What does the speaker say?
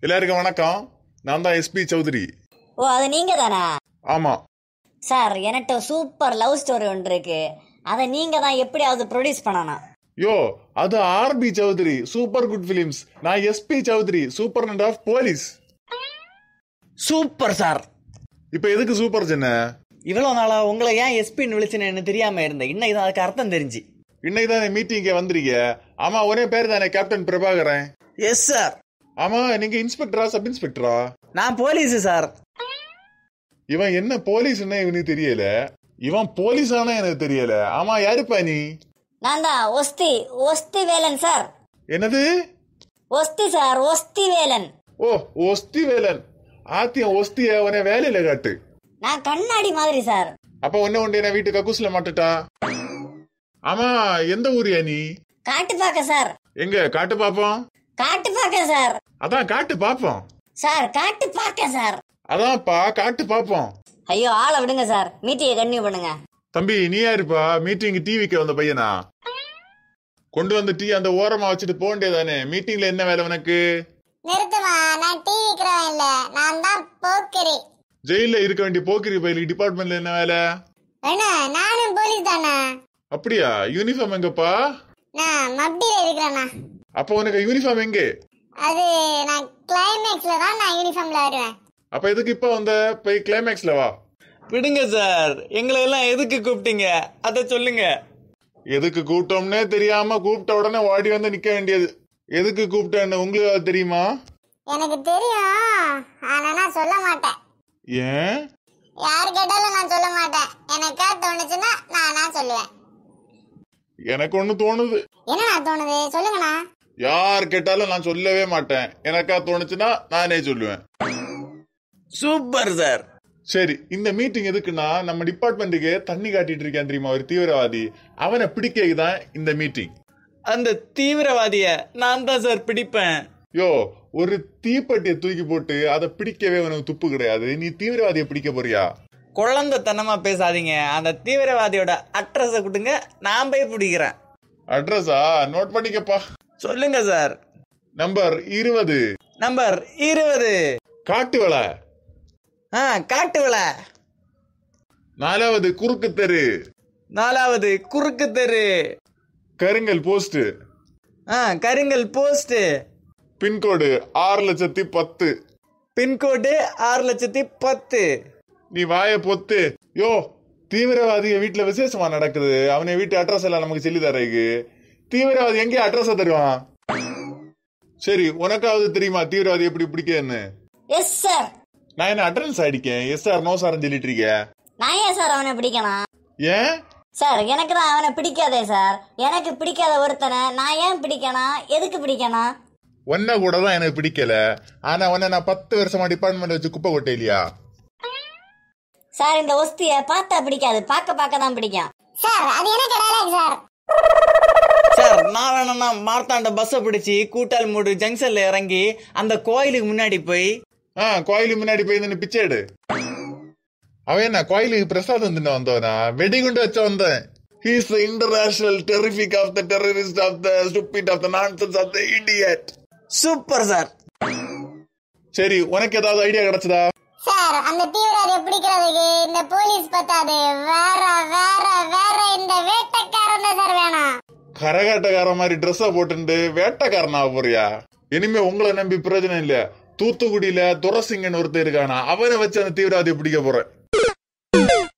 எல்லாருக்கும் வணக்கம் நான் தான் எஸ்பி சௌத்ரி ஓ அது நீங்க தானா ஆமா சார் என்கிட்ட சூப்பர் லவ் ஸ்டோரி ஒன்று இருக்கு அதை நீங்க தான் எப்படியாவது ப்ரொடியூஸ் பண்ணணும் யோ அது RB Choudhary super good films நான் SP Choudhary super of police super sir இப்ப எதுக்கு சூப்பர் சின்ன இவ்வளவு நாளா உங்களை ஏன் எஸ்பின்னு விழிச்சுன்னு தெரியாம இருந்தேன் இன்னைக்கு தான் அதுக்கு அர்த்தம் தெரிஞ்சு இன்னைக்கு தானே மீட்டிங்க வந்திருக்க ஆமா ஒரே பேர் தானே கேப்டன் பிரபாகரன் எஸ் சார் ஆமா நீங்க இன்ஸ்பெக்டரா சப் இன்ஸ்பெக்டரா நான் போலீஸ் சார் இவன் என்ன போலீஸ்னே இவனுக்கு தெரியல இவன் போலீஸானே எனக்கு தெரியல ஆமா யாருப்பா நீ நான் தான் ஒஸ்தி ஒஸ்தி வேலன் சார் என்னது ஒஸ்தி சார் ஒஸ்தி வேலன் ஓ ஒஸ்தி வேலன் ஆத்தியம் ஒஸ்திய உன வேலையில காட்டு நான் கண்ணாடி மாதிரி சார் அப்ப ஒன்ன ஒன்று என்ன வீட்டு கக்கூஸ்ல மாட்டுட்டா ஆமா எந்த ஊரியா நீ காட்டு பார்க்க சார் எங்க காட்டு பாப்போம் காட்டு பார்க்க சார் அதான் காட்டு பாப்போம் சார் காட்டு பார்க்க சார் அதான்ப்பா காட்டு பாப்போம் ஐயோ ஆளை விடுங்க சார் மீட்டிங்கை கன்டினியூ பண்ணுங்க தம்பி நீ யாருப்பா மீட்டிங் டிவிக்கு வந்த பையனா கொண்டு வந்து டீ அந்த ஓரமா வச்சுட்டு போக வேண்டியதானே மீட்டிங்ல என்ன வேலை உனக்கு நிறுத்துமா நான் டிவி விக்கிறவன் இல்ல நான் தான் போக்கிரி ஜெயில இருக்க வேண்டிய போக்கிரி பயிலுக்கு டிபார்ட்மெண்ட்ல என்ன வேலை என்ன நானும் போலீஸ் தானே அப்படியா யூனிஃபார்ம் எங்கப்பா நான் மப்டியில இருக்கிறேண்ணா அப்ப உனக்கு யூனிஃபார்ம் எங்கே அது நான் கிளைமேக்ஸ்ல தான் நான் யூனிஃபார்ம்ல வருவேன் அப்ப எதுக்கு இப்ப வந்த போய் கிளைமேக்ஸ்ல வா விடுங்க சார் எங்களை எல்லாம் எதுக்கு கூப்பிட்டீங்க அதை சொல்லுங்க எதுக்கு கூப்பிட்டோம்னே தெரியாம கூப்பிட்ட உடனே ஓடி வந்து நிக்க வேண்டியது எதுக்கு கூப்பிட்டேன்னு உங்களுக்கு அது தெரியுமா எனக்கு தெரியும் ஆனா நான் சொல்ல மாட்டேன் ஏன் யார் கேட்டாலும் நான் சொல்ல மாட்டேன் எனக்கா தோணுச்சுன்னா நானா சொல்லுவேன் எனக்கு ஒண்ணு தோணுது என்னண்ணா தோணுது சொல்லுங்கண்ணா யார் கேட்டாலும் நான் சொல்லவே மாட்டேன் எனக்கா தோணுச்சுன்னா நானே சொல்லுவேன் சூப்பர் சார் சரி இந்த மீட்டிங் எதுக்குன்னா நம்ம டிபார்ட்மெண்ட்டுக்கு தண்ணி காட்டிட்டு இருக்கேன் தெரியுமா ஒரு தீவிரவாதி அவனை பிடிக்க தான் இந்த மீட்டிங் அந்த தீவிரவாதிய நான் தான் சார் பிடிப்பேன் யோ ஒரு தீப்பெட்டியை தூக்கி போட்டு அதை பிடிக்கவே உனக்கு துப்பு கிடையாது நீ தீவிரவாதியை பிடிக்க போறியா குழந்தைத்தனமா பேசாதீங்க அந்த தீவிரவாதியோட அட்ரஸை கொடுங்க நான் போய் பிடிக்கிறேன் அட்ரஸா நோட் பண்ணிக்கப்பா சொல்லுங்க சார் நம்பர் இருபது நம்பர் இருபது காட்டுவளை ஆ காட்டு விலை நாலாவது குறுக்கு தெரு நாலாவது குறுக்கு தெரு கருங்கல் போஸ்ட் ஆ கருங்கல் போஸ்ட் பின்கோடு ஆறு லட்சத்தி பத்து பின்கோடு ஆறு லட்சத்தி பத்து நீ வாய பொத்து யோ தீவிரவாதிய வீட்டுல விசேஷமா நடக்குது அவனை வீட்டு அட்ரஸ் எல்லாம் நமக்கு சொல்லி தரக்கு தீவிரவாதி எங்கே அட்ரஸ் தருவான் சரி உனக்காவது தெரியுமா தீவிரவாதி எப்படி பிடிக்குன்னு எஸ் சார் நான் என்ன அட்டண்டன்ஸ் அடிக்கேன் எஸ் சார் நோ சார்னு சொல்லிட்டு இருக்கேன் நான் ஏன் சார் அவனை பிடிக்கணும் ஏன் சார் எனக்கு தான் அவனை பிடிக்காதே சார் எனக்கு பிடிக்காத ஒருத்தனை நான் ஏன் பிடிக்கணும் எதுக்கு பிடிக்கணும் உன்ன கூட தான் எனக்கு பிடிக்கல ஆனா உன்னை நான் பத்து வருஷமா டிபார்ட்மெண்ட் வச்சு குப்பை கொட்டே இல்லையா சார் இந்த ஒஸ்திய பார்த்தா பிடிக்காது பார்க்க பார்க்க தான் பிடிக்கும் சார் அது எனக்கு டயலாக் சார் சார் நான் வேணும்னா மார்த்தாண்ட பஸ்ஸை பிடிச்சி கூட்டால் மூடு ஜங்ஷன்ல இறங்கி அந்த கோயிலுக்கு முன்னாடி போய் ஆ கோயிலுக்கு முன்னாடி போய் நின்னு பிச்சை எடு அவன் என்ன கோயிலுக்கு பிரசாதம் தின்ன வந்தவனா வெடிகுண்டு வச்ச வந்தேன் he's the international terrific of the terrorist of the stupid of the nonsense of the idiot super sir சரி உனக்கு ஏதாவது ஐடியா கிடைச்சதா சார் அந்த தீவிரவாதியை பிடிக்கிறதுக்கு இந்த போலீஸ் பத்தாது வேற வேற வேற இந்த வேட்டைக்காரன் தான் சார் வேணும் கரகாட்டக்கார மாதிரி ட்ரெஸ்ஸ போட்டுட்டு வேட்டைக்காரனா போறியா இனிமே உங்களை நம்பி பிரயோஜனம் இல்ல தூத்துக்குடியில துரசிங்கன் ஒருத்தர் இருக்கானா அவனை வச்சு அந்த தீவிரவாதியை பிடிக்க போறேன்